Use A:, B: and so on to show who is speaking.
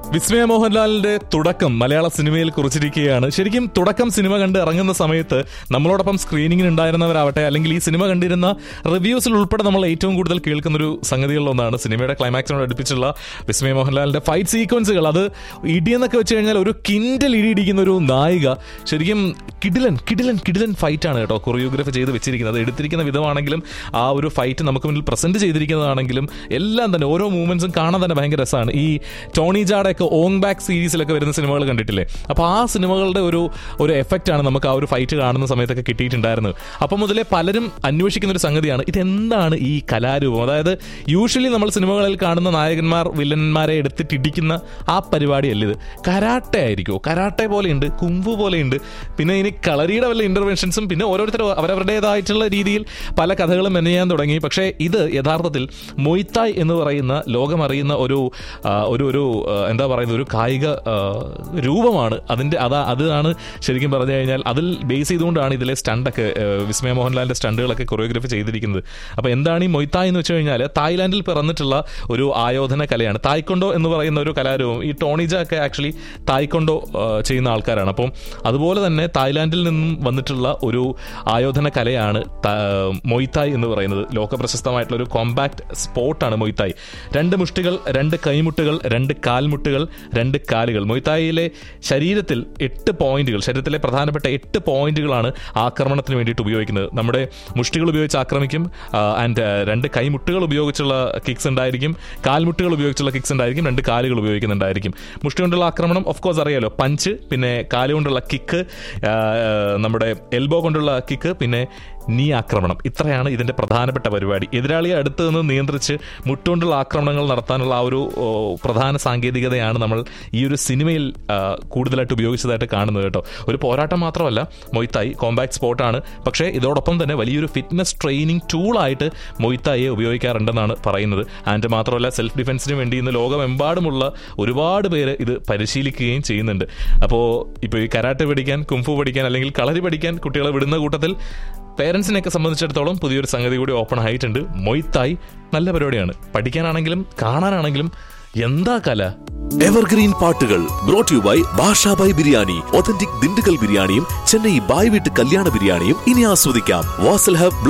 A: വിസ്മയ മോഹൻലാലിന്റെ തുടക്കം മലയാള സിനിമയിൽ കുറിച്ചിരിക്കുകയാണ് ശരിക്കും തുടക്കം സിനിമ കണ്ട് ഇറങ്ങുന്ന സമയത്ത് നമ്മളോടൊപ്പം സ്ക്രീനിങ്ങിന് ഉണ്ടായിരുന്നവരാവട്ടെ അല്ലെങ്കിൽ ഈ സിനിമ കണ്ടിരുന്ന റിവ്യൂസിൽ ഉൾപ്പെടെ നമ്മൾ ഏറ്റവും കൂടുതൽ കേൾക്കുന്ന ഒരു സംഗതികളിലൊന്നാണ് സിനിമയുടെ ക്ലൈമാക്സിനോട് അടുപ്പിച്ചുള്ള വിസ്മയ മോഹൻലാലിന്റെ ഫൈറ്റ് സീക്വൻസുകൾ അത് ഇടിയെന്നൊക്കെ വെച്ച് കഴിഞ്ഞാൽ ഒരു കിൻഡൽ ഇടിയിടിക്കുന്ന ഒരു നായിക ശരിക്കും കിഡിലൻ കിഡിലൻ കിഡിലൻ ഫൈറ്റ് ആണ് കേട്ടോ കൊറിയോഗ്രാഫി ചെയ്ത് വെച്ചിരിക്കുന്നത് അത് എടുത്തിരിക്കുന്ന വിധമാണെങ്കിലും ആ ഒരു ഫൈറ്റ് നമുക്ക് മുന്നിൽ പ്രസന്റ് ചെയ്തിരിക്കുന്നതാണെങ്കിലും എല്ലാം തന്നെ ഓരോ മൂവ്മെന്റ്സും കാണാൻ തന്നെ ഭയങ്കര രസമാണ് ഈ ടോണി ജാടൊക്കെ ഓങ് ബാക്ക് സീരീസിലൊക്കെ വരുന്ന സിനിമകൾ കണ്ടിട്ടില്ലേ അപ്പോൾ ആ സിനിമകളുടെ ഒരു ഒരു എഫക്റ്റ് ആണ് നമുക്ക് ആ ഒരു ഫൈറ്റ് കാണുന്ന സമയത്തൊക്കെ കിട്ടിയിട്ടുണ്ടായിരുന്നത് അപ്പം മുതലേ പലരും അന്വേഷിക്കുന്ന ഒരു സംഗതിയാണ് ഇതെന്താണ് ഈ കലാരൂപം അതായത് യൂഷ്വലി നമ്മൾ സിനിമകളിൽ കാണുന്ന നായകന്മാർ വില്ലന്മാരെ എടുത്തിട്ട് ഇടിക്കുന്ന ആ പരിപാടിയല്ല ഇത് കരാട്ടെ ആയിരിക്കുമോ കരാട്ടെ പോലെയുണ്ട് കുംഫു പോലെയുണ്ട് പിന്നെ ഇനി കളരിയുടെ വല്ല ഇന്റർവെൻഷൻസും പിന്നെ ഓരോരുത്തരും അവരവരുടേതായിട്ടുള്ള രീതിയിൽ പല കഥകളും മെനയാൻ തുടങ്ങി പക്ഷേ ഇത് യഥാർത്ഥത്തിൽ മൊയ്ത്തായ് എന്ന് പറയുന്ന ലോകമറിയുന്ന ഒരു ആ, ഒരു ഒരു ആ, എന്താ പറയുന്നത് ഒരു കായിക ആ, രൂപമാണ് അതിൻ്റെ അതാ അതാണ് ശരിക്കും പറഞ്ഞു കഴിഞ്ഞാൽ അതിൽ ബേസ് ചെയ്തുകൊണ്ടാണ് ഇതിലെ സ്റ്റണ്ടൊക്കെ ആ, വിസ്മയ മോഹൻലാലിൻ്റെ സ്റ്റണ്ടുകളൊക്കെ കൊറിയോഗ്രഫി ചെയ്തിരിക്കുന്നത് അപ്പോൾ എന്താണ് ഈ മൊയ്ത്തായ് എന്ന് വെച്ച് കഴിഞ്ഞാൽ തായ്ലാൻഡിൽ പിറന്നിട്ടുള്ള ഒരു ആയോധന കലയാണ് തായ്ക്കൊണ്ടോ എന്ന് പറയുന്ന ഒരു കലാരൂപം ഈ ടോണിജ ഒക്കെ ആക്ച്വലി തായ്ക്കൊണ്ടോ ആ, ചെയ്യുന്ന ആൾക്കാരാണ് അപ്പം അതുപോലെ തന്നെ തായ്ലാൻഡിൽ നിന്നും വന്നിട്ടുള്ള ഒരു ആയോധന കലയാണ് ത- മൊയ്ത്തായ് എന്ന് പറയുന്നത് ലോക പ്രശസ്തമായിട്ടുള്ള ഒരു കോമ്പാക്ട് സ്പോർട്ടാണ് മൊയ്ത്തായ് രണ്ട് മുഷ്ടികൾ രണ്ട് കൈമുട്ടുകൾ രണ്ട് കാൽമുട്ടുകൾ രണ്ട് കാലുകൾ മൊയ്ത്തായിലെ ശരീരത്തിൽ എട്ട് പോയിന്റുകൾ ശരീരത്തിലെ പ്രധാനപ്പെട്ട എട്ട് പോയിന്റുകളാണ് ആക്രമണത്തിന് വേണ്ടിയിട്ട് ഉപയോഗിക്കുന്നത് നമ്മുടെ മുഷ്ടികൾ ഉപയോഗിച്ച് ആക്രമിക്കും ആൻഡ് രണ്ട് കൈമുട്ടുകൾ ഉപയോഗിച്ചുള്ള കിക്സ് ഉണ്ടായിരിക്കും കാൽമുട്ടുകൾ ഉപയോഗിച്ചുള്ള കിക്സ് ഉണ്ടായിരിക്കും രണ്ട് കാലുകൾ ഉപയോഗിക്കുന്നുണ്ടായിരിക്കും മുഷ്ടി കൊണ്ടുള്ള ആക്രമണം ഓഫ് കോഴ്സ് അറിയാലോ പഞ്ച് പിന്നെ കാലുകൊണ്ടുള്ള കിക്ക് നമ്മുടെ എൽബോ കൊണ്ടുള്ള കിക്ക് പിന്നെ നീ ആക്രമണം ഇത്രയാണ് ഇതിന്റെ പ്രധാനപ്പെട്ട പരിപാടി എതിരാളിയെ അടുത്ത് നിന്ന് നിയന്ത്രിച്ച് മുട്ടുകൊണ്ടുള്ള ആക്രമണങ്ങൾ നടത്താനുള്ള ആ ഒരു ഓ, പ്രധാന സാങ്കേതികതയാണ് നമ്മൾ ഈ ഒരു സിനിമയിൽ ആ, കൂടുതലായിട്ട് ഉപയോഗിച്ചതായിട്ട് കാണുന്നത് കേട്ടോ ഒരു പോരാട്ടം മാത്രമല്ല മൊയ്ത്തായി കോമ്പാക്ട് സ്പോർട്ടാണ് പക്ഷേ ഇതോടൊപ്പം തന്നെ വലിയൊരു ഫിറ്റ്നസ് ട്രെയിനിങ് ടൂളായിട്ട് മൊയ്ത്തായിയെ ഉപയോഗിക്കാറുണ്ടെന്നാണ് പറയുന്നത് ആൻഡ് മാത്രമല്ല സെൽഫ് ഡിഫൻസിന് വേണ്ടി ഇന്ന് ലോകമെമ്പാടുമുള്ള ഒരുപാട് പേര് ഇത് പരിശീലിക്കുകയും ചെയ്യുന്നുണ്ട് അപ്പോൾ ഇപ്പോൾ ഈ കരാട്ടെ പഠിക്കാൻ കുംഫു പഠിക്കാൻ അല്ലെങ്കിൽ കളരി പഠിക്കാൻ കുട്ടികളെ വിടുന്ന കൂട്ടത്തിൽ പേരൻസിനെയൊക്കെ സംബന്ധിച്ചിടത്തോളം പുതിയൊരു സംഗതി കൂടി ഓപ്പൺ ആയിട്ടുണ്ട് മൊയ്ത്തായി നല്ല പരിപാടിയാണ് പഠിക്കാനാണെങ്കിലും കാണാനാണെങ്കിലും എന്താ കല
B: എവർഗ്രീൻ പാട്ടുകൾ brought you by Basha by biryani authentic Dindigul ബിരിയാണിയും ചെന്നൈ ബായ് വീട്ട് കല്യാണ ബിരിയാണിയും ഇനി ആസ്വദിക്കാം വാസൽ ഹബ്